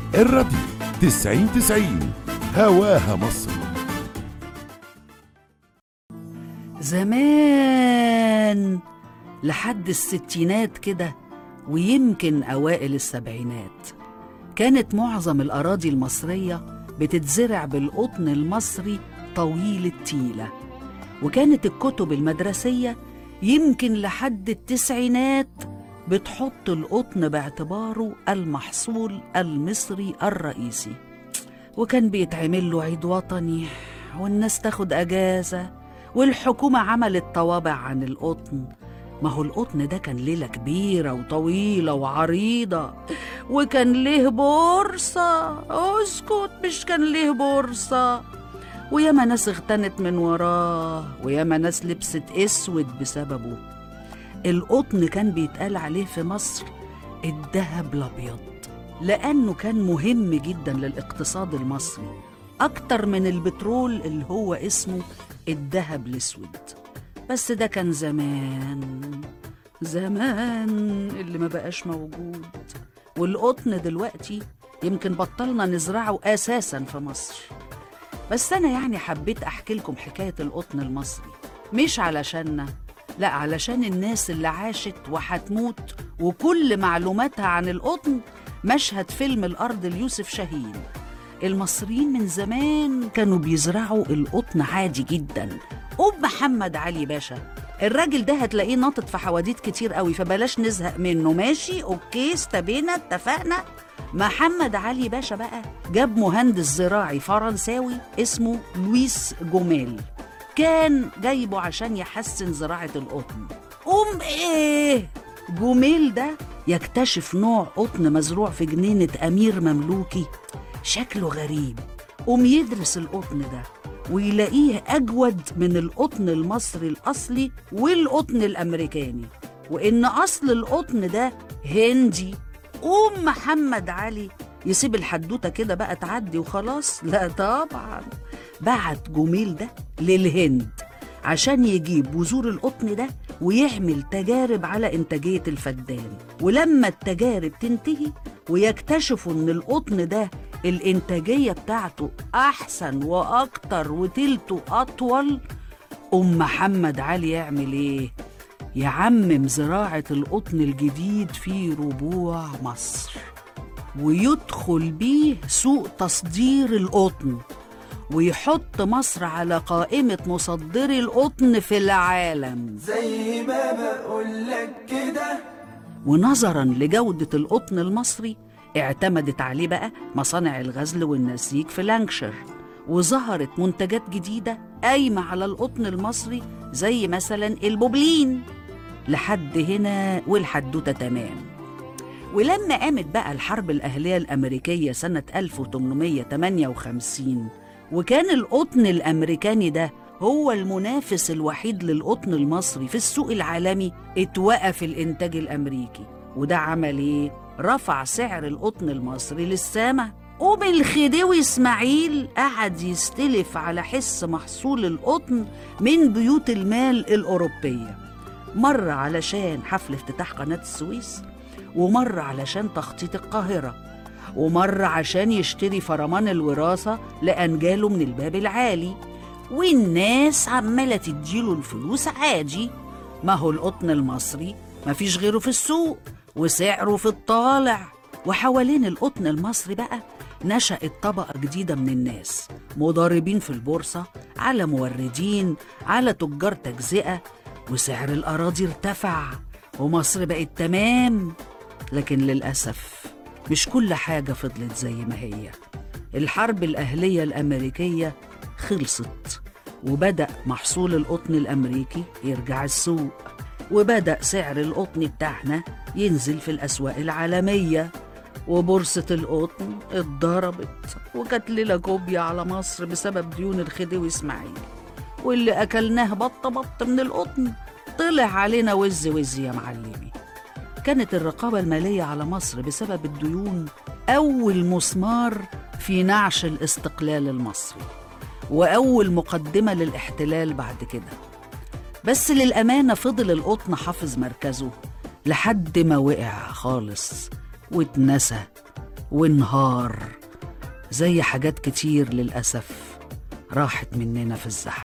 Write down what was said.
الراديو تسعين تسعين هواها مصر زمان لحد الستينات كده ويمكن أوائل السبعينات كانت معظم الأراضي المصرية بتتزرع بالقطن المصري طويل التيلة وكانت الكتب المدرسية يمكن لحد التسعينات بتحط القطن باعتباره المحصول المصري الرئيسي وكان بيتعمل له عيد وطني والناس تاخد أجازة والحكومة عملت طوابع عن القطن ما هو القطن ده كان ليلة كبيرة وطويلة وعريضة وكان ليه بورصة اسكت مش كان ليه بورصة وياما ناس اغتنت من وراه وياما ناس لبست اسود بسببه القطن كان بيتقال عليه في مصر الذهب الابيض لانه كان مهم جدا للاقتصاد المصري اكتر من البترول اللي هو اسمه الذهب الاسود بس ده كان زمان زمان اللي ما بقاش موجود والقطن دلوقتي يمكن بطلنا نزرعه اساسا في مصر بس انا يعني حبيت احكي لكم حكايه القطن المصري مش علشاننا لا علشان الناس اللي عاشت وهتموت وكل معلوماتها عن القطن مشهد فيلم الارض ليوسف شاهين المصريين من زمان كانوا بيزرعوا القطن عادي جدا أم محمد علي باشا الراجل ده هتلاقيه ناطط في حواديت كتير قوي فبلاش نزهق منه ماشي اوكي استبينا اتفقنا محمد علي باشا بقى جاب مهندس زراعي فرنساوي اسمه لويس جوميل كان جايبه عشان يحسن زراعة القطن قوم ايه جوميل ده يكتشف نوع قطن مزروع في جنينة أمير مملوكي شكله غريب قوم يدرس القطن ده ويلاقيه أجود من القطن المصري الأصلي والقطن الأمريكاني وإن أصل القطن ده هندي قوم محمد علي يسيب الحدوتة كده بقى تعدي وخلاص لا طبعا بعت جميل ده للهند عشان يجيب بذور القطن ده ويعمل تجارب على إنتاجية الفدان ولما التجارب تنتهي ويكتشفوا إن القطن ده الإنتاجية بتاعته أحسن وأكتر وتلته أطول أم محمد علي يعمل إيه؟ يعمم زراعة القطن الجديد في ربوع مصر ويدخل بيه سوق تصدير القطن ويحط مصر على قائمة مصدري القطن في العالم زي ما بقولك كده ونظرا لجودة القطن المصري اعتمدت عليه بقى مصانع الغزل والنسيج في لانكشر وظهرت منتجات جديدة قايمة على القطن المصري زي مثلا البوبلين لحد هنا والحدوتة تمام ولما قامت بقى الحرب الأهلية الأمريكية سنة 1858 وكان القطن الأمريكاني ده هو المنافس الوحيد للقطن المصري في السوق العالمي اتوقف الإنتاج الأمريكي وده عمل إيه؟ رفع سعر القطن المصري للسما قوم الخديوي إسماعيل قعد يستلف على حس محصول القطن من بيوت المال الأوروبية مرة علشان حفل افتتاح قناة السويس ومرة علشان تخطيط القاهرة ومرة عشان يشتري فرمان الوراثة لأنجاله من الباب العالي والناس عمالة تديله الفلوس عادي ما هو القطن المصري مفيش غيره في السوق وسعره في الطالع وحوالين القطن المصري بقى نشأت طبقة جديدة من الناس مضاربين في البورصة على موردين على تجار تجزئة وسعر الأراضي ارتفع ومصر بقت تمام لكن للأسف مش كل حاجة فضلت زي ما هي الحرب الأهلية الأمريكية خلصت وبدأ محصول القطن الأمريكي يرجع السوق وبدأ سعر القطن بتاعنا ينزل في الأسواق العالمية وبورصة القطن اتضربت وكانت ليلة كوبيا على مصر بسبب ديون الخديوي إسماعيل واللي أكلناه بط بط من القطن طلع علينا وز وز يا معلمي كانت الرقابة المالية على مصر بسبب الديون أول مسمار في نعش الاستقلال المصري وأول مقدمة للاحتلال بعد كده بس للأمانة فضل القطن حافظ مركزه لحد ما وقع خالص واتنسى ونهار زي حاجات كتير للأسف راحت مننا في الزحمة